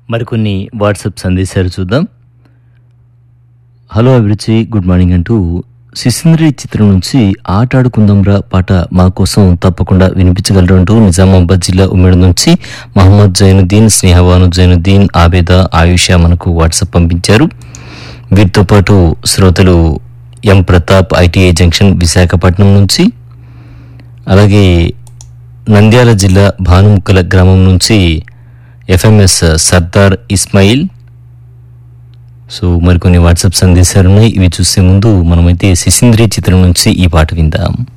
మరికొన్ని వాట్సాప్ సందేశాలు చూద్దాం హలో అభిరుచి గుడ్ మార్నింగ్ అంటూ శిశింద్రి చిత్రం నుంచి ఆటాడుకుందాంరా పాట మా కోసం తప్పకుండా వినిపించగలరు అంటూ నిజామాబాద్ జిల్లా ఉమ్మడి నుంచి మహమ్మద్ జైనుద్దీన్ స్నేహవాను జైనుద్దీన్ ఆబేద ఆయుష మనకు వాట్సాప్ పంపించారు వీరితో పాటు శ్రోతలు M Pratap ITI junction Visakhapatnam నుంచి అలాగే నంద్యాల జిల్లా భానుముక్కల గ్రామం నుంచి ఎఫ్ఎంఎస్ సర్దార్ ఇస్మాయిల్ సో మరికొన్ని వాట్సాప్ సందేశాలు ఉన్నాయి ఇవి చూసే ముందు మనమైతే శిశింద్రి చిత్రం నుంచి ఈ పాట విందాం